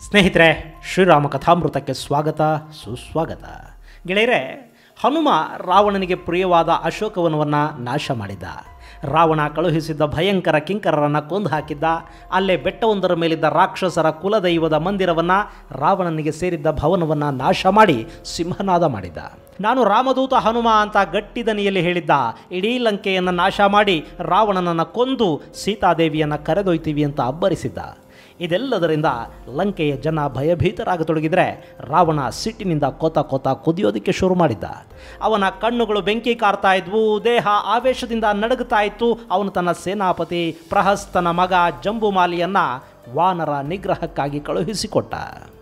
ಸ್ನೇಹಿತರೆ ಶ್ರೀರಾಮ ಕಥಾಮೃತಕ್ಕೆ ಸ್ವಾಗತ ಸುಸ್ವಾಗತ ಗೆಳೆಯರೆ ಹನುಮ ರಾವಣನಿಗೆ ಪ್ರಿಯವಾದ ಅಶೋಕವನವನ್ನು ನಾಶ ಮಾಡಿದ ರಾವಣ ಕಳುಹಿಸಿದ್ದ ಭಯಂಕರ ಕಿಂಕರರನ್ನು ಕೊಂದು ಹಾಕಿದ್ದ ಅಲ್ಲೇ ಬೆಟ್ಟವೊಂದರ ಮೇಲಿದ್ದ ರಾಕ್ಷಸರ ಕುಲದೈವದ ಮಂದಿರವನ್ನು ರಾವಣನಿಗೆ ಸೇರಿದ್ದ ಭವನವನ್ನು ನಾಶ ಮಾಡಿ ಸಿಂಹನಾದ ಮಾಡಿದ ನಾನು ರಾಮದೂತ ಹನುಮ ಅಂತ ಗಟ್ಟಿ ದನಿಯಲ್ಲಿ ಹೇಳಿದ್ದ ಇಡೀ ಲಂಕೆಯನ್ನು ನಾಶ ಮಾಡಿ ರಾವಣನನ್ನು ಕೊಂದು ಸೀತಾದೇವಿಯನ್ನು ಕರೆದೊಯ್ತೀವಿ ಅಂತ ಅಬ್ಬರಿಸಿದ್ದ ಇದೆಲ್ಲದರಿಂದ ಲಂಕೆಯ ಜನ ಭಯಭೀತರಾಗತೊಡಗಿದರೆ ರಾವಣ ಸಿಟ್ಟಿನಿಂದ ಕೊತ ಕೊತ ಕುದಿಯೋದಕ್ಕೆ ಶುರು ಮಾಡಿದ್ದ ಅವನ ಕಣ್ಣುಗಳು ಬೆಂಕಿ ಕಾರ್ತಾ ಇದ್ವು ದೇಹ ಆವೇಶದಿಂದ ನಡುಗುತ್ತಾ ಇತ್ತು ಅವನು ತನ್ನ ಸೇನಾಪತಿ ಪ್ರಹಸ್ತನ ಮಗ ಜಂಬುಮಾಲಿಯನ್ನ ವಾನರ ನಿಗ್ರಹಕ್ಕಾಗಿ ಕಳುಹಿಸಿಕೊಟ್ಟ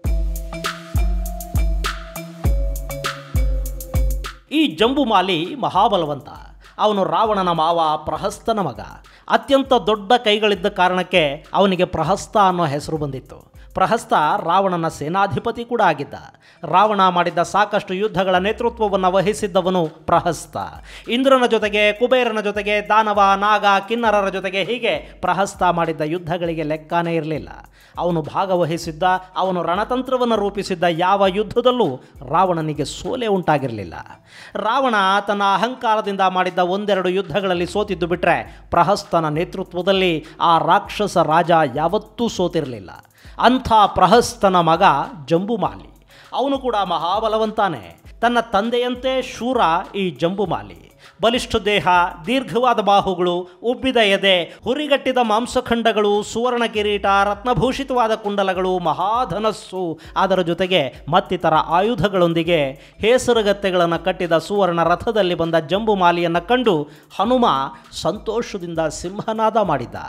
ಈ ಜಂಬುಮಾಲಿ ಮಹಾಬಲವಂತ ಅವನು ರಾವಣನ ಮಾವ ಪ್ರಹಸ್ತನ ಮಗ ಅತ್ಯಂತ ದೊಡ್ಡ ಕೈಗಳಿದ್ದ ಕಾರಣಕ್ಕೆ ಅವನಿಗೆ ಪ್ರಹಸ್ತ ಅನ್ನೋ ಹೆಸರು ಬಂದಿತ್ತು ಪ್ರಹಸ್ತ ರಾವಣನ ಸೇನಾಧಿಪತಿ ಕೂಡ ಆಗಿದ್ದ ರಾವಣ ಮಾಡಿದ್ದ ಸಾಕಷ್ಟು ಯುದ್ಧಗಳ ನೇತೃತ್ವವನ್ನು ವಹಿಸಿದ್ದವನು ಪ್ರಹಸ್ತ ಇಂದ್ರನ ಜೊತೆಗೆ ಕುಬೇರನ ಜೊತೆಗೆ ದಾನವ ನಾಗ ಕಿನ್ನರರ ಜೊತೆಗೆ ಹೀಗೆ ಪ್ರಹಸ್ತ ಮಾಡಿದ್ದ ಯುದ್ಧಗಳಿಗೆ ಲೆಕ್ಕನೇ ಇರಲಿಲ್ಲ ಅವನು ಭಾಗವಹಿಸಿದ್ದ ಅವನು ರಣತಂತ್ರವನ್ನು ರೂಪಿಸಿದ್ದ ಯಾವ ಯುದ್ಧದಲ್ಲೂ ರಾವಣನಿಗೆ ಸೋಲೆ ಉಂಟಾಗಿರಲಿಲ್ಲ ರಾವಣ ತನ್ನ ಅಹಂಕಾರದಿಂದ ಮಾಡಿದ್ದ ಒಂದೆರಡು ಯುದ್ಧಗಳಲ್ಲಿ ಸೋತಿದ್ದು ಬಿಟ್ಟರೆ ಪ್ರಹಸ್ತನ ನೇತೃತ್ವದಲ್ಲಿ ಆ ರಾಕ್ಷಸ ರಾಜ ಯಾವತ್ತೂ ಸೋತಿರಲಿಲ್ಲ ಅಂಥ ಪ್ರಹಸ್ತನ ಮಗ ಜಂಬುಮಾಲಿ ಅವನು ಕೂಡ ಮಹಾಬಲವಂತಾನೆ ತನ್ನ ತಂದೆಯಂತೆ ಶೂರ ಈ ಜಂಬುಮಾಲಿ ಬಲಿಷ್ಠ ದೇಹ ದೀರ್ಘವಾದ ಬಾಹುಗಳು ಉಬ್ಬಿದ ಎದೆ ಹುರಿಗಟ್ಟಿದ ಮಾಂಸಖಂಡಗಳು ಸುವರ್ಣ ಕಿರೀಟ ರತ್ನಭೂಷಿತವಾದ ಕುಂಡಲಗಳು ಮಹಾಧನಸ್ಸು ಅದರ ಜೊತೆಗೆ ಮತ್ತಿತರ ಆಯುಧಗಳೊಂದಿಗೆ ಹೇಸರುಗತ್ತೆಗಳನ್ನು ಕಟ್ಟಿದ ಸುವರ್ಣ ರಥದಲ್ಲಿ ಬಂದ ಜಂಬುಮಾಲಿಯನ್ನು ಕಂಡು ಹನುಮ ಸಂತೋಷದಿಂದ ಸಿಂಹನಾದ ಮಾಡಿದ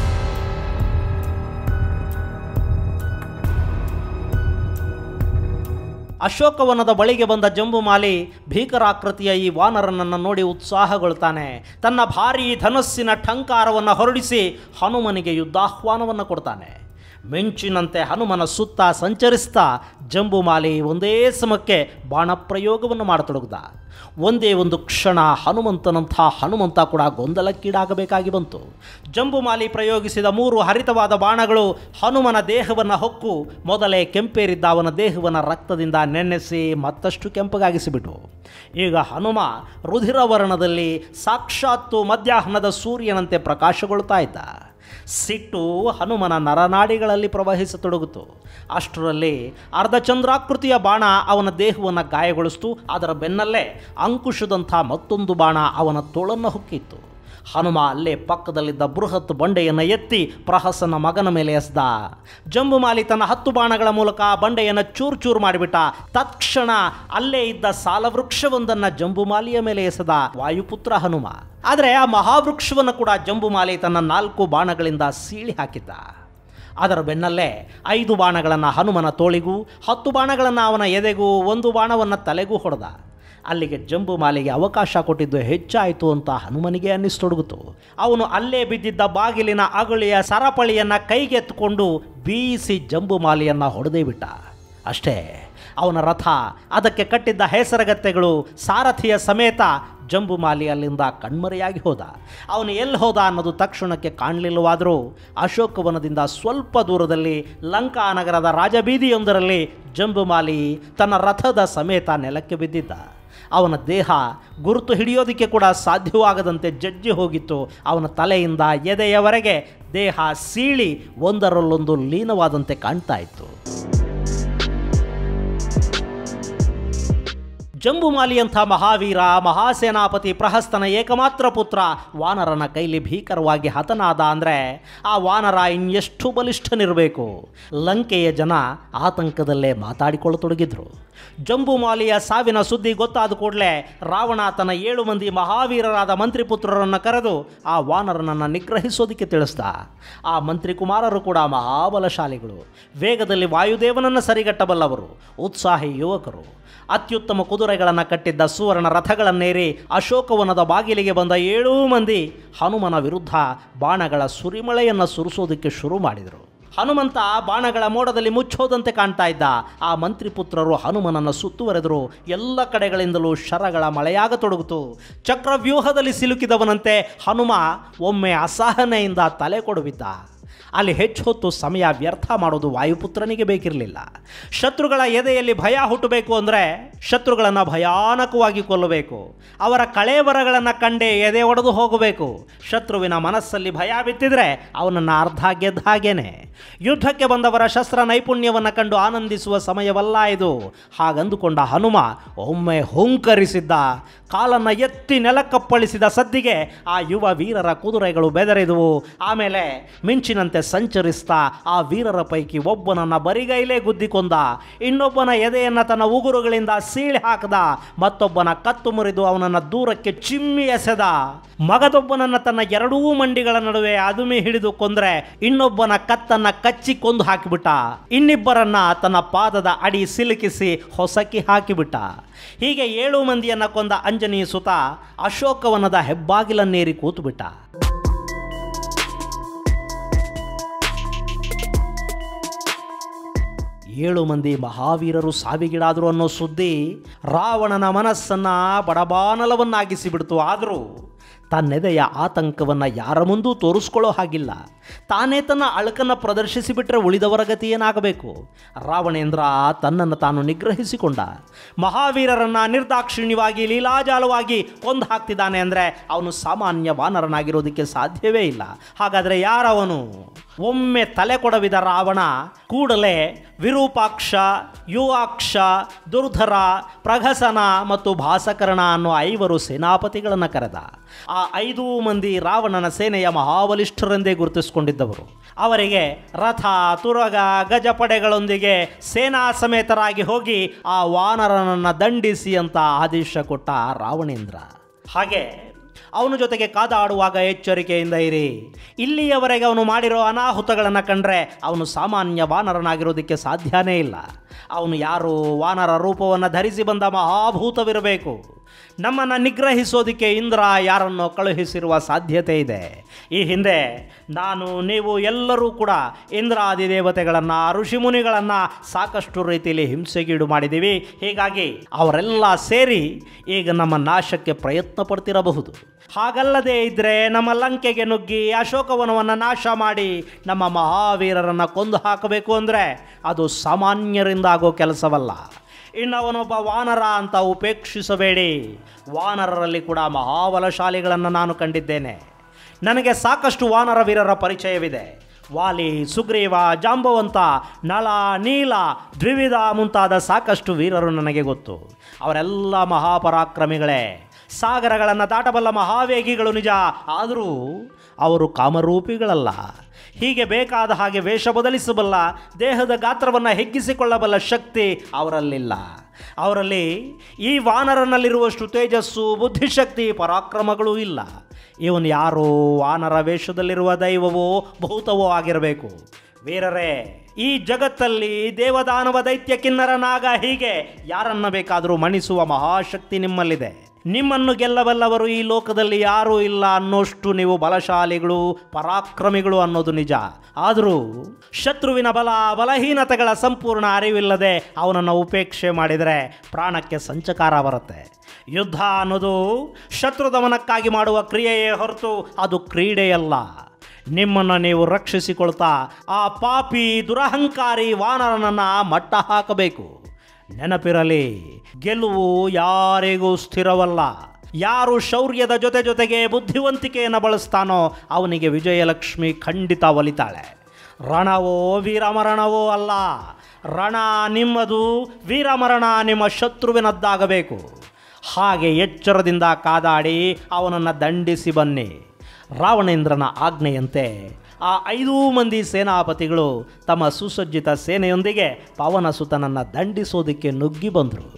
ಅಶೋಕವನದ ಬಳಿಗೆ ಬಂದ ಜಂಬುಮಾಲಿ ಭೀಕರಾಕೃತಿಯ ಈ ವಾನರನನ್ನು ನೋಡಿ ಉತ್ಸಾಹಗೊಳ್ತಾನೆ ತನ್ನ ಭಾರೀ ಧನಸ್ಸಿನ ಠಂಕಾರವನ್ನು ಹೊರಡಿಸಿ ಹನುಮನಿಗೆ ಯುದ್ಧಾಹ್ವಾನವನ್ನು ಕೊಡ್ತಾನೆ ಮಿಂಚಿನಂತೆ ಹನುಮನ ಸುತ್ತ ಸಂಚರಿಸ್ತಾ ಜಂಬುಮಾಲಿ ಒಂದೇ ಸಮಕ್ಕೆ ಬಾಣಪ್ರಯೋಗವನ್ನು ಮಾಡತೊಡಗಿದ ಒಂದೇ ಒಂದು ಕ್ಷಣ ಹನುಮಂತನಂಥ ಹನುಮಂತ ಕೂಡ ಗೊಂದಲಕ್ಕೀಡಾಗಬೇಕಾಗಿ ಬಂತು ಜಂಬುಮಾಲಿ ಪ್ರಯೋಗಿಸಿದ ಮೂರು ಹರಿತವಾದ ಬಾಣಗಳು ಹನುಮನ ದೇಹವನ್ನು ಹೊಕ್ಕು ಮೊದಲೇ ಕೆಂಪೇರಿದ್ದ ಅವನ ದೇಹವನ್ನು ರಕ್ತದಿಂದ ನೆನೆಸಿ ಮತ್ತಷ್ಟು ಕೆಂಪಗಾಗಿಸಿಬಿಟ್ಟು ಈಗ ಹನುಮ ರುಧಿರವರ್ಣದಲ್ಲಿ ಸಾಕ್ಷಾತ್ತು ಮಧ್ಯಾಹ್ನದ ಸೂರ್ಯನಂತೆ ಪ್ರಕಾಶಗೊಳ್ತಾ ಇದ್ದ ಸಿಟ್ಟು ಹನುಮನ ನರನಾಡಿಗಳಲ್ಲಿ ಪ್ರವಹಿಸತೊಡಗಿತು ಅಷ್ಟರಲ್ಲಿ ಅರ್ಧಚಂದ್ರಾಕೃತಿಯ ಬಾಣ ಅವನ ದೇಹವನ್ನು ಗಾಯಗೊಳಿಸ್ತು ಅದರ ಬೆನ್ನಲ್ಲೇ ಅಂಕುಶದಂಥ ಮತ್ತೊಂದು ಬಾಣ ಅವನ ತೋಳನ್ನು ಹೊಕ್ಕಿತ್ತು ಹನುಮ ಅಲ್ಲೇ ಪಕ್ಕದಲ್ಲಿದ್ದ ಬೃಹತ್ ಬಂಡೆಯನ್ನು ಎತ್ತಿ ಪ್ರಹಸನ ಮಗನ ಮೇಲೆ ಎಸ್ದ ಜಂಬುಮಾಲಿ ತನ್ನ ಹತ್ತು ಬಾಣಗಳ ಮೂಲಕ ಬಂಡೆಯನ್ನು ಚೂರು ಚೂರು ಮಾಡಿಬಿಟ್ಟ ತತ್ಕ್ಷಣ ಅಲ್ಲೇ ಇದ್ದ ಸಾಲವೃಕ್ಷವೊಂದನ್ನು ಜಂಬುಮಾಲಿಯ ಮೇಲೆ ಎಸೆದ ವಾಯುಪುತ್ರ ಹನುಮ ಆದರೆ ಆ ಮಹಾವೃಕ್ಷವನ್ನು ಕೂಡ ಜಂಬುಮಾಲಿ ತನ್ನ ನಾಲ್ಕು ಬಾಣಗಳಿಂದ ಸೀಳಿ ಹಾಕಿದ್ದ ಅದರ ಬೆನ್ನಲ್ಲೇ ಐದು ಬಾಣಗಳನ್ನು ಹನುಮನ ತೋಳಿಗೂ ಹತ್ತು ಬಾಣಗಳನ್ನು ಅವನ ಎದೆಗೂ ಒಂದು ಬಾಣವನ್ನು ತಲೆಗೂ ಹೊಡೆದ ಅಲ್ಲಿಗೆ ಜಂಬುಮಾಲಿಗೆ ಅವಕಾಶ ಕೊಟ್ಟಿದ್ದು ಹೆಚ್ಚಾಯಿತು ಅಂತ ಹನುಮನಿಗೆ ಅನ್ನಿಸ್ತೊಡಗಿತು ಅವನು ಅಲ್ಲೇ ಬಿದ್ದಿದ್ದ ಬಾಗಿಲಿನ ಅಗುಳಿಯ ಸರಪಳಿಯನ್ನು ಕೈಗೆತ್ತಿಕೊಂಡು ಬೀಸಿ ಜಂಬುಮಾಲಿಯನ್ನು ಹೊಡೆದೇ ಬಿಟ್ಟ ಅಷ್ಟೇ ಅವನ ರಥ ಅದಕ್ಕೆ ಕಟ್ಟಿದ್ದ ಹೆಸರಗತ್ತೆಗಳು ಸಾರಥಿಯ ಸಮೇತ ಜಂಬುಮಾಲಿ ಅಲ್ಲಿಂದ ಕಣ್ಮರೆಯಾಗಿ ಹೋದ ಅವನು ಎಲ್ಲಿ ಹೋದ ಅನ್ನೋದು ತಕ್ಷಣಕ್ಕೆ ಕಾಣಲಿಲ್ಲವಾದರೂ ಅಶೋಕವನದಿಂದ ಸ್ವಲ್ಪ ದೂರದಲ್ಲಿ ಲಂಕಾ ನಗರದ ರಾಜಬೀದಿಯೊಂದರಲ್ಲಿ ಜಂಬುಮಾಲಿ ತನ್ನ ರಥದ ಸಮೇತ ನೆಲಕ್ಕೆ ಬಿದ್ದಿದ್ದ ಅವನ ದೇಹ ಗುರುತು ಹಿಡಿಯೋದಕ್ಕೆ ಕೂಡ ಸಾಧ್ಯವಾಗದಂತೆ ಜಜ್ಜಿ ಹೋಗಿತ್ತು ಅವನ ತಲೆಯಿಂದ ಎದೆಯವರೆಗೆ ದೇಹ ಸೀಳಿ ಒಂದರಲ್ಲೊಂದು ಲೀನವಾದಂತೆ ಕಾಣ್ತಾ ಇತ್ತು ಜಂಬುಮಾಲಿಯಂಥ ಮಹಾವೀರ ಮಹಾಸೇನಾಪತಿ ಪ್ರಹಸ್ತನ ಏಕಮಾತ್ರ ಪುತ್ರ ವಾನರನ ಕೈಲಿ ಭೀಕರವಾಗಿ ಹತನಾದ ಅಂದರೆ ಆ ವಾನರ ಇನ್ನೆಷ್ಟು ಬಲಿಷ್ಠನಿರಬೇಕು ಲಂಕೆಯ ಜನ ಆತಂಕದಲ್ಲೇ ಮಾತಾಡಿಕೊಳ್ಳತೊಡಗಿದ್ರು ಜಂಬುಮಾಲಿಯ ಸಾವಿನ ಸುದ್ದಿ ಗೊತ್ತಾದ ಕೂಡಲೇ ರಾವಣ ತನ್ನ ಏಳು ಮಂದಿ ಮಹಾವೀರರಾದ ಮಂತ್ರಿಪುತ್ರರನ್ನು ಕರೆದು ಆ ವಾನರನನ್ನು ನಿಗ್ರಹಿಸೋದಕ್ಕೆ ತಿಳಿಸ್ದ ಆ ಮಂತ್ರಿ ಕುಮಾರರು ಕೂಡ ಮಹಾಬಲಶಾಲಿಗಳು ವೇಗದಲ್ಲಿ ವಾಯುದೇವನನ್ನು ಸರಿಗಟ್ಟಬಲ್ಲವರು ಉತ್ಸಾಹಿ ಯುವಕರು ಅತ್ಯುತ್ತಮ ಕುದುರೆಗಳನ್ನು ಕಟ್ಟಿದ್ದ ಸುವರ್ಣ ರಥಗಳನ್ನೇರಿ ಅಶೋಕವನದ ಬಾಗಿಲಿಗೆ ಬಂದ ಏಳೂ ಮಂದಿ ಹನುಮನ ವಿರುದ್ಧ ಬಾಣಗಳ ಸುರಿಮಳೆಯನ್ನು ಸುರಿಸೋದಕ್ಕೆ ಶುರು ಮಾಡಿದರು ಹನುಮಂತ ಬಾಣಗಳ ಮೋಡದಲ್ಲಿ ಮುಚ್ಚೋದಂತೆ ಕಾಣ್ತಾ ಇದ್ದ ಆ ಮಂತ್ರಿಪುತ್ರರು ಹನುಮನನ್ನು ಸುತ್ತುವರೆದರು ಎಲ್ಲ ಕಡೆಗಳಿಂದಲೂ ಶರಗಳ ಮಳೆಯಾಗತೊಡಗಿತು ಚಕ್ರವ್ಯೂಹದಲ್ಲಿ ಸಿಲುಕಿದವನಂತೆ ಹನುಮ ಒಮ್ಮೆ ಅಸಹನೆಯಿಂದ ತಲೆ ಕೊಡುಬಿದ್ದ ಅಲ್ಲಿ ಹೆಚ್ಚು ಹೊತ್ತು ಸಮಯ ವ್ಯರ್ಥ ಮಾಡೋದು ವಾಯುಪುತ್ರನಿಗೆ ಬೇಕಿರಲಿಲ್ಲ ಶತ್ರುಗಳ ಎದೆಯಲ್ಲಿ ಭಯ ಹುಟ್ಟಬೇಕು ಅಂದರೆ ಶತ್ರುಗಳನ್ನು ಭಯಾನಕವಾಗಿ ಕೊಲ್ಲಬೇಕು ಅವರ ಕಳೇಬರಗಳನ್ನು ಕಂಡೇ ಎದೆ ಒಡೆದು ಹೋಗಬೇಕು ಶತ್ರುವಿನ ಮನಸ್ಸಲ್ಲಿ ಭಯ ಬಿತ್ತಿದ್ರೆ ಅವನನ್ನು ಅರ್ಧ ಗೆದ್ದ ಹಾಗೇನೆ ಯುದ್ಧಕ್ಕೆ ಬಂದವರ ಶಸ್ತ್ರ ನೈಪುಣ್ಯವನ್ನು ಕಂಡು ಆನಂದಿಸುವ ಸಮಯವಲ್ಲ ಇದು ಹಾಗಂದುಕೊಂಡ ಹನುಮ ಒಮ್ಮೆ ಹುಂಕರಿಸಿದ್ದ ಕಾಲನ್ನು ಎತ್ತಿ ನೆಲಕ್ಕಪ್ಪಳಿಸಿದ ಸದ್ದಿಗೆ ಆ ಯುವ ವೀರರ ಕುದುರೆಗಳು ಬೆದರಿದುವು ಆಮೇಲೆ ಮಿಂಚಿನಂತೆ ಸಂಚರಿಸ್ತಾ ಆ ವೀರರ ಪೈಕಿ ಒಬ್ಬನನ್ನ ಬರಿಗೈಲೇ ಗುದ್ದಿಕೊಂಡ ಇನ್ನೊಬ್ಬನ ಎದೆಯನ್ನು ತನ್ನ ಉಗುರುಗಳಿಂದ ಸೀಳಿ ಹಾಕದ ಮತ್ತೊಬ್ಬನ ಕತ್ತು ಮುರಿದು ಅವನನ್ನು ದೂರಕ್ಕೆ ಚಿಮ್ಮಿ ಎಸೆದ ಮಗದೊಬ್ಬನನ್ನ ತನ್ನ ಎರಡೂ ಮಂಡಿಗಳ ನಡುವೆ ಅದುಮಿ ಹಿಡಿದು ಕೊಂದ್ರೆ ಇನ್ನೊಬ್ಬನ ಕತ್ತನ್ನ ಕಚ್ಚಿ ಕೊಂದು ಹಾಕಿಬಿಟ್ಟ ಇನ್ನಿಬ್ಬರನ್ನ ತನ್ನ ಪಾದದ ಅಡಿ ಸಿಲುಕಿಸಿ ಹೊಸಕಿ ಹಾಕಿಬಿಟ್ಟ ಹೀಗೆ ಏಳು ಮಂದಿಯನ್ನ ಕೊಂದ ಅಂಜನಿ ಸುತ ಅಶೋಕವನದ ಹೆಬ್ಬಾಗಿಲನ್ನೇರಿ ಕೂತುಬಿಟ್ಟ ಏಳು ಮಂದಿ ಮಹಾವೀರರು ಸಾವಿಗೀಡಾದರು ಅನ್ನೋ ಸುದ್ದಿ ರಾವಣನ ಮನಸ್ಸನ್ನ ಬಡಬಾನಲವನ್ನಾಗಿಸಿ ಬಿಡ್ತು ಆದರೂ ತನ್ನೆದೆಯ ಆತಂಕವನ್ನು ಯಾರ ಮುಂದೂ ತೋರಿಸ್ಕೊಳ್ಳೋ ಹಾಗಿಲ್ಲ ತಾನೇ ತನ್ನ ಅಳಕನ್ನು ಪ್ರದರ್ಶಿಸಿಬಿಟ್ರೆ ಉಳಿದವರ ಗತಿ ಏನಾಗಬೇಕು ರಾವಣೇಂದ್ರ ತನ್ನನ್ನು ತಾನು ನಿಗ್ರಹಿಸಿಕೊಂಡ ಮಹಾವೀರರನ್ನ ನಿರ್ದಾಕ್ಷಿಣ್ಯವಾಗಿ ಲೀಲಾಜಾಲವಾಗಿ ಕೊಂದು ಹಾಕ್ತಿದ್ದಾನೆ ಅಂದರೆ ಅವನು ಸಾಮಾನ್ಯ ವಾನರನಾಗಿರೋದಕ್ಕೆ ಸಾಧ್ಯವೇ ಇಲ್ಲ ಹಾಗಾದರೆ ಯಾರವನು ಒಮ್ಮೆ ತಲೆ ಕೊಡವಿದ ರಾವಣ ಕೂಡಲೇ ವಿರೂಪಾಕ್ಷ ಯುವಾಕ್ಷ ದುರ್ಧರ ಪ್ರಘಸನ ಮತ್ತು ಭಾಸಕರಣ ಅನ್ನೋ ಐವರು ಸೇನಾಪತಿಗಳನ್ನು ಕರೆದ ಆ ಐದೂ ಮಂದಿ ರಾವಣನ ಸೇನೆಯ ಮಹಾಬಲಿಷ್ಠರೆಂದೇ ಗುರುತಿಸಿಕೊಂಡಿದ್ದವರು ಅವರಿಗೆ ರಥ ತುರಗ ಗಜಪಡೆಗಳೊಂದಿಗೆ ಸೇನಾ ಸಮೇತರಾಗಿ ಹೋಗಿ ಆ ವಾನರನನ್ನು ದಂಡಿಸಿ ಅಂತ ಆದೇಶ ಕೊಟ್ಟ ರಾವಣೇಂದ್ರ ಹಾಗೆ ಅವನ ಜೊತೆಗೆ ಕಾದಾಡುವಾಗ ಎಚ್ಚರಿಕೆಯಿಂದ ಇರಿ ಇಲ್ಲಿಯವರೆಗೆ ಅವನು ಮಾಡಿರೋ ಅನಾಹುತಗಳನ್ನು ಕಂಡ್ರೆ ಅವನು ಸಾಮಾನ್ಯ ವಾನರನಾಗಿರೋದಕ್ಕೆ ಸಾಧ್ಯನೇ ಇಲ್ಲ ಅವನು ಯಾರು ವಾನರ ರೂಪವನ್ನು ಧರಿಸಿ ಬಂದ ಮಹಾಭೂತವಿರಬೇಕು ನಮ್ಮನ್ನು ನಿಗ್ರಹಿಸೋದಕ್ಕೆ ಇಂದ್ರ ಯಾರನ್ನು ಕಳುಹಿಸಿರುವ ಸಾಧ್ಯತೆ ಇದೆ ಈ ಹಿಂದೆ ನಾನು ನೀವು ಎಲ್ಲರೂ ಕೂಡ ಇಂದ್ರಾದಿ ದೇವತೆಗಳನ್ನು ಋಷಿಮುನಿಗಳನ್ನು ಸಾಕಷ್ಟು ರೀತಿಯಲ್ಲಿ ಹಿಂಸೆಗೀಡು ಮಾಡಿದ್ದೀವಿ ಹೀಗಾಗಿ ಅವರೆಲ್ಲ ಸೇರಿ ಈಗ ನಮ್ಮ ನಾಶಕ್ಕೆ ಪ್ರಯತ್ನ ಪಡ್ತಿರಬಹುದು ಹಾಗಲ್ಲದೆ ಇದ್ದರೆ ನಮ್ಮ ಲಂಕೆಗೆ ನುಗ್ಗಿ ಅಶೋಕವನವನ್ನು ನಾಶ ಮಾಡಿ ನಮ್ಮ ಮಹಾವೀರರನ್ನು ಕೊಂದು ಹಾಕಬೇಕು ಅಂದರೆ ಅದು ಸಾಮಾನ್ಯರಿಂದ ಆಗೋ ಕೆಲಸವಲ್ಲ ಇನ್ನು ಅವನೊಬ್ಬ ವಾನರ ಅಂತ ಉಪೇಕ್ಷಿಸಬೇಡಿ ವಾನರರಲ್ಲಿ ಕೂಡ ಮಹಾಬಲಶಾಲಿಗಳನ್ನು ನಾನು ಕಂಡಿದ್ದೇನೆ ನನಗೆ ಸಾಕಷ್ಟು ವಾನರ ವೀರರ ಪರಿಚಯವಿದೆ ವಾಲಿ ಸುಗ್ರೀವ ಜಾಂಬವಂತ ನಳ ನೀಲ ದ್ವಿವಿಧ ಮುಂತಾದ ಸಾಕಷ್ಟು ವೀರರು ನನಗೆ ಗೊತ್ತು ಅವರೆಲ್ಲ ಮಹಾಪರಾಕ್ರಮಿಗಳೇ ಸಾಗರಗಳನ್ನು ದಾಟಬಲ್ಲ ಮಹಾವೇಗಿಗಳು ನಿಜ ಆದರೂ ಅವರು ಕಾಮರೂಪಿಗಳಲ್ಲ ಹೀಗೆ ಬೇಕಾದ ಹಾಗೆ ವೇಷ ಬದಲಿಸಬಲ್ಲ ದೇಹದ ಗಾತ್ರವನ್ನು ಹೆಗ್ಗಿಸಿಕೊಳ್ಳಬಲ್ಲ ಶಕ್ತಿ ಅವರಲ್ಲಿಲ್ಲ ಅವರಲ್ಲಿ ಈ ವಾನರನಲ್ಲಿರುವಷ್ಟು ತೇಜಸ್ಸು ಬುದ್ಧಿಶಕ್ತಿ ಪರಾಕ್ರಮಗಳೂ ಇಲ್ಲ ಇವನು ಯಾರೋ ವಾನರ ವೇಷದಲ್ಲಿರುವ ದೈವವೋ ಭೂತವೋ ಆಗಿರಬೇಕು ವೀರರೇ ಈ ಜಗತ್ತಲ್ಲಿ ದೇವದಾನವ ದೈತ್ಯ ಕಿನ್ನರ ನಾಗ ಹೀಗೆ ಯಾರನ್ನ ಬೇಕಾದರೂ ಮಣಿಸುವ ಮಹಾಶಕ್ತಿ ನಿಮ್ಮಲ್ಲಿದೆ ನಿಮ್ಮನ್ನು ಗೆಲ್ಲಬಲ್ಲವರು ಈ ಲೋಕದಲ್ಲಿ ಯಾರೂ ಇಲ್ಲ ಅನ್ನೋಷ್ಟು ನೀವು ಬಲಶಾಲಿಗಳು ಪರಾಕ್ರಮಿಗಳು ಅನ್ನೋದು ನಿಜ ಆದರೂ ಶತ್ರುವಿನ ಬಲ ಬಲಹೀನತೆಗಳ ಸಂಪೂರ್ಣ ಅರಿವಿಲ್ಲದೆ ಅವನನ್ನು ಉಪೇಕ್ಷೆ ಮಾಡಿದರೆ ಪ್ರಾಣಕ್ಕೆ ಸಂಚಕಾರ ಬರುತ್ತೆ ಯುದ್ಧ ಅನ್ನೋದು ಶತ್ರುದಮನಕ್ಕಾಗಿ ಮಾಡುವ ಕ್ರಿಯೆಯೇ ಹೊರತು ಅದು ಕ್ರೀಡೆಯಲ್ಲ ನಿಮ್ಮನ್ನು ನೀವು ರಕ್ಷಿಸಿಕೊಳ್ತಾ ಆ ಪಾಪಿ ದುರಹಂಕಾರಿ ವಾನರನನ್ನು ಮಟ್ಟ ಹಾಕಬೇಕು ನೆನಪಿರಲಿ ಗೆಲುವು ಯಾರಿಗೂ ಸ್ಥಿರವಲ್ಲ ಯಾರು ಶೌರ್ಯದ ಜೊತೆ ಜೊತೆಗೆ ಬುದ್ಧಿವಂತಿಕೆಯನ್ನು ಬಳಸ್ತಾನೋ ಅವನಿಗೆ ವಿಜಯಲಕ್ಷ್ಮಿ ಖಂಡಿತ ಒಲಿತಾಳೆ ರಣವೋ ವೀರಮರಣವೋ ಅಲ್ಲ ರಣ ನಿಮ್ಮದು ವೀರಮರಣ ನಿಮ್ಮ ಶತ್ರುವಿನದ್ದಾಗಬೇಕು ಹಾಗೆ ಎಚ್ಚರದಿಂದ ಕಾದಾಡಿ ಅವನನ್ನು ದಂಡಿಸಿ ಬನ್ನಿ ರಾವಣೇಂದ್ರನ ಆಜ್ಞೆಯಂತೆ ಆ ಐದೂ ಮಂದಿ ಸೇನಾಪತಿಗಳು ತಮ್ಮ ಸುಸಜ್ಜಿತ ಸೇನೆಯೊಂದಿಗೆ ಪವನಸುತನನ್ನು ದಂಡಿಸೋದಕ್ಕೆ ನುಗ್ಗಿ ಬಂದರು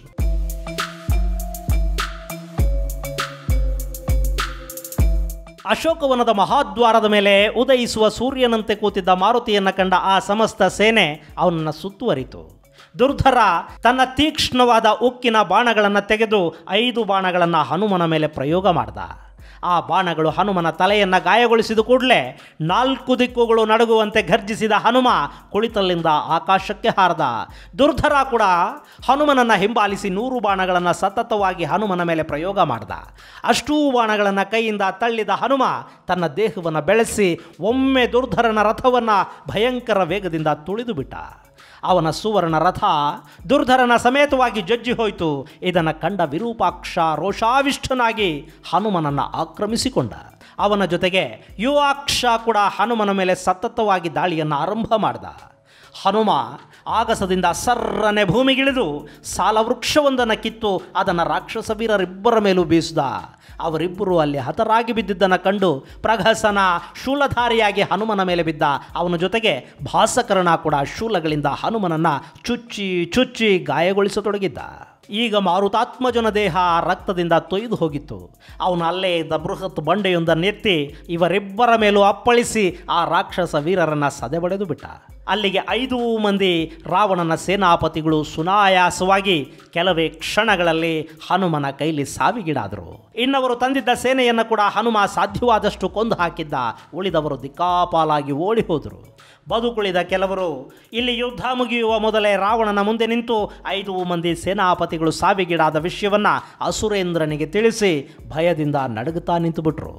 ಅಶೋಕವನದ ಮಹಾದ್ವಾರದ ಮೇಲೆ ಉದಯಿಸುವ ಸೂರ್ಯನಂತೆ ಕೂತಿದ್ದ ಮಾರುತಿಯನ್ನು ಕಂಡ ಆ ಸಮಸ್ತ ಸೇನೆ ಅವನನ್ನು ಸುತ್ತುವರಿತು ದುರ್ಧರ ತನ್ನ ತೀಕ್ಷ್ಣವಾದ ಉಕ್ಕಿನ ಬಾಣಗಳನ್ನು ತೆಗೆದು ಐದು ಬಾಣಗಳನ್ನು ಹನುಮನ ಮೇಲೆ ಪ್ರಯೋಗ ಮಾಡ್ದ ಆ ಬಾಣಗಳು ಹನುಮನ ತಲೆಯನ್ನು ಗಾಯಗೊಳಿಸಿದ ಕೂಡಲೇ ನಾಲ್ಕು ದಿಕ್ಕುಗಳು ನಡುಗುವಂತೆ ಘರ್ಜಿಸಿದ ಹನುಮ ಕುಳಿತಲ್ಲಿಂದ ಆಕಾಶಕ್ಕೆ ಹಾರದ ದುರ್ಧರ ಕೂಡ ಹನುಮನನ್ನು ಹಿಂಬಾಲಿಸಿ ನೂರು ಬಾಣಗಳನ್ನು ಸತತವಾಗಿ ಹನುಮನ ಮೇಲೆ ಪ್ರಯೋಗ ಮಾಡ್ದ ಅಷ್ಟೂ ಬಾಣಗಳನ್ನು ಕೈಯಿಂದ ತಳ್ಳಿದ ಹನುಮ ತನ್ನ ದೇಹವನ್ನು ಬೆಳೆಸಿ ಒಮ್ಮೆ ದುರ್ಧರನ ರಥವನ್ನು ಭಯಂಕರ ವೇಗದಿಂದ ತುಳಿದು ಬಿಟ್ಟ ಅವನ ಸುವರ್ಣ ರಥ ದುರ್ಧರನ ಸಮೇತವಾಗಿ ಜಜ್ಜಿ ಹೋಯಿತು ಇದನ್ನು ಕಂಡ ವಿರೂಪಾಕ್ಷ ರೋಷಾವಿಷ್ಟನಾಗಿ ಹನುಮನನ್ನು ಆಕ್ರಮಿಸಿಕೊಂಡ ಅವನ ಜೊತೆಗೆ ಯುವಾಕ್ಷ ಕೂಡ ಹನುಮನ ಮೇಲೆ ಸತತವಾಗಿ ದಾಳಿಯನ್ನು ಆರಂಭ ಮಾಡ್ದ ಹನುಮ ಆಗಸದಿಂದ ಸರ್ರನೆ ಭೂಮಿಗಿಳಿದು ಸಾಲವೃಕ್ಷವೊಂದನ್ನು ಕಿತ್ತು ಅದನ್ನು ರಾಕ್ಷಸ ವೀರರಿಬ್ಬರ ಮೇಲೂ ಬೀಸಿದ ಅವರಿಬ್ಬರು ಅಲ್ಲಿ ಹತರಾಗಿ ಬಿದ್ದಿದ್ದನ್ನು ಕಂಡು ಪ್ರಘಸನ ಶೂಲಧಾರಿಯಾಗಿ ಹನುಮನ ಮೇಲೆ ಬಿದ್ದ ಅವನ ಜೊತೆಗೆ ಭಾಸಕರಣ ಕೂಡ ಶೂಲಗಳಿಂದ ಹನುಮನನ್ನು ಚುಚ್ಚಿ ಚುಚ್ಚಿ ಗಾಯಗೊಳಿಸತೊಡಗಿದ್ದ ಈಗ ಮಾರುತಾತ್ಮಜನ ದೇಹ ರಕ್ತದಿಂದ ತೊಯ್ದು ಹೋಗಿತ್ತು ಅವನು ಅಲ್ಲೇ ಇದ್ದ ಬೃಹತ್ ಬಂಡೆಯೊಂದನ್ನೆತ್ತಿ ಇವರಿಬ್ಬರ ಮೇಲೂ ಅಪ್ಪಳಿಸಿ ಆ ರಾಕ್ಷಸ ವೀರರನ್ನು ಸದೆಬಡೆದು ಬಿಟ್ಟ ಅಲ್ಲಿಗೆ ಐದು ಮಂದಿ ರಾವಣನ ಸೇನಾಪತಿಗಳು ಸುನಾಯಾಸವಾಗಿ ಕೆಲವೇ ಕ್ಷಣಗಳಲ್ಲಿ ಹನುಮನ ಕೈಲಿ ಸಾವಿಗೀಡಾದರು ಇನ್ನವರು ತಂದಿದ್ದ ಸೇನೆಯನ್ನು ಕೂಡ ಹನುಮ ಸಾಧ್ಯವಾದಷ್ಟು ಕೊಂದು ಹಾಕಿದ್ದ ಉಳಿದವರು ದಿಕ್ಕಾಪಾಲಾಗಿ ಓಡಿ ಹೋದರು ಬದುಕುಳಿದ ಕೆಲವರು ಇಲ್ಲಿ ಯುದ್ಧ ಮುಗಿಯುವ ಮೊದಲೇ ರಾವಣನ ಮುಂದೆ ನಿಂತು ಐದು ಮಂದಿ ಸೇನಾಪತಿಗಳು ಸಾವಿಗೀಡಾದ ವಿಷಯವನ್ನು ಅಸುರೇಂದ್ರನಿಗೆ ತಿಳಿಸಿ ಭಯದಿಂದ ನಡುಗುತ್ತಾ ನಿಂತುಬಿಟ್ರು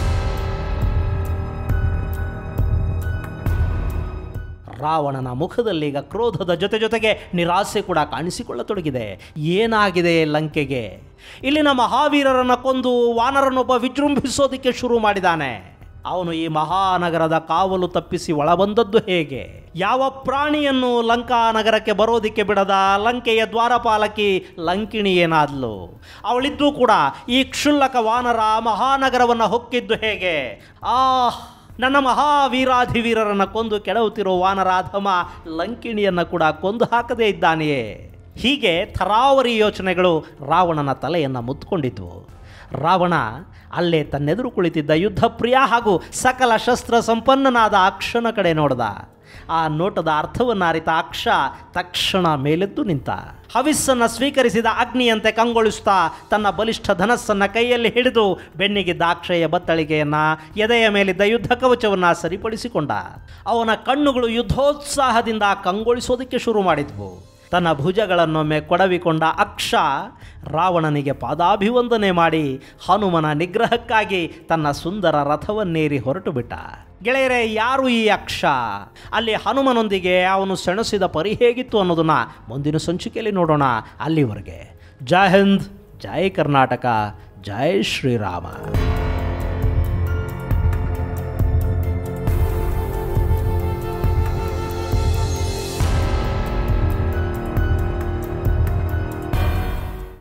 ರಾವಣನ ಮುಖದಲ್ಲಿ ಈಗ ಕ್ರೋಧದ ಜೊತೆ ಜೊತೆಗೆ ನಿರಾಸೆ ಕೂಡ ಕಾಣಿಸಿಕೊಳ್ಳತೊಡಗಿದೆ ಏನಾಗಿದೆ ಲಂಕೆಗೆ ಇಲ್ಲಿನ ಮಹಾವೀರರನ್ನು ಕೊಂದು ವಾನರನೊಬ್ಬ ವಿಜೃಂಭಿಸೋದಕ್ಕೆ ಶುರು ಮಾಡಿದ್ದಾನೆ ಅವನು ಈ ಮಹಾನಗರದ ಕಾವಲು ತಪ್ಪಿಸಿ ಒಳಬಂದದ್ದು ಹೇಗೆ ಯಾವ ಪ್ರಾಣಿಯನ್ನು ಲಂಕಾ ನಗರಕ್ಕೆ ಬರೋದಿಕ್ಕೆ ಬಿಡದ ಲಂಕೆಯ ದ್ವಾರಪಾಲಕಿ ಲಂಕಿಣಿ ಏನಾದ್ಲು ಅವಳಿದ್ದು ಕೂಡ ಈ ಕ್ಷುಲ್ಲಕ ವಾನರ ಮಹಾನಗರವನ್ನು ಹೊಕ್ಕಿದ್ದು ಹೇಗೆ ಆಹ್ ನನ್ನ ಮಹಾವೀರಾಧಿವೀರರನ್ನು ಕೊಂದು ಕೆಡವುತ್ತಿರೋ ವಾನರಾಧಮ ಲಂಕಿಣಿಯನ್ನು ಕೂಡ ಕೊಂದು ಹಾಕದೇ ಇದ್ದಾನೆಯೇ ಹೀಗೆ ಥರಾವರಿ ಯೋಚನೆಗಳು ರಾವಣನ ತಲೆಯನ್ನು ಮುತ್ಕೊಂಡಿದ್ವು ರಾವಣ ಅಲ್ಲೇ ತನ್ನೆದುರು ಕುಳಿತಿದ್ದ ಯುದ್ಧ ಪ್ರಿಯ ಹಾಗೂ ಸಕಲ ಶಸ್ತ್ರ ಸಂಪನ್ನನಾದ ಅಕ್ಷನ ಕಡೆ ನೋಡ್ದ ಆ ನೋಟದ ಅರ್ಥವನ್ನು ಅರಿತ ಅಕ್ಷ ತಕ್ಷಣ ಮೇಲೆದ್ದು ನಿಂತ ಹವಿಸ್ಸನ್ನು ಸ್ವೀಕರಿಸಿದ ಅಗ್ನಿಯಂತೆ ಕಂಗೊಳಿಸ್ತಾ ತನ್ನ ಬಲಿಷ್ಠ ಧನಸ್ಸನ್ನು ಕೈಯಲ್ಲಿ ಹಿಡಿದು ಬೆನ್ನಿಗಿದ್ದ ಅಕ್ಷಯ ಬತ್ತಳಿಗೆಯನ್ನು ಎದೆಯ ಮೇಲಿದ್ದ ಯುದ್ಧ ಕವಚವನ್ನು ಸರಿಪಡಿಸಿಕೊಂಡ ಅವನ ಕಣ್ಣುಗಳು ಯುದ್ಧೋತ್ಸಾಹದಿಂದ ಕಂಗೊಳಿಸೋದಕ್ಕೆ ಶುರು ಮಾಡಿದ್ವು ತನ್ನ ಭುಜಗಳನ್ನೊಮ್ಮೆ ಕೊಡವಿಕೊಂಡ ಅಕ್ಷ ರಾವಣನಿಗೆ ಪಾದಾಭಿವಂದನೆ ಮಾಡಿ ಹನುಮನ ನಿಗ್ರಹಕ್ಕಾಗಿ ತನ್ನ ಸುಂದರ ರಥವನ್ನೇರಿ ಹೊರಟು ಬಿಟ್ಟ ಗೆಳೆಯರೇ ಯಾರು ಈ ಅಕ್ಷ ಅಲ್ಲಿ ಹನುಮನೊಂದಿಗೆ ಅವನು ಸೆಣಸಿದ ಪರಿ ಹೇಗಿತ್ತು ಅನ್ನೋದನ್ನ ಮುಂದಿನ ಸಂಚಿಕೆಯಲ್ಲಿ ನೋಡೋಣ ಅಲ್ಲಿವರೆಗೆ ಜೈ ಹಿಂದ್ ಜೈ ಕರ್ನಾಟಕ ಜೈ ಶ್ರೀರಾಮ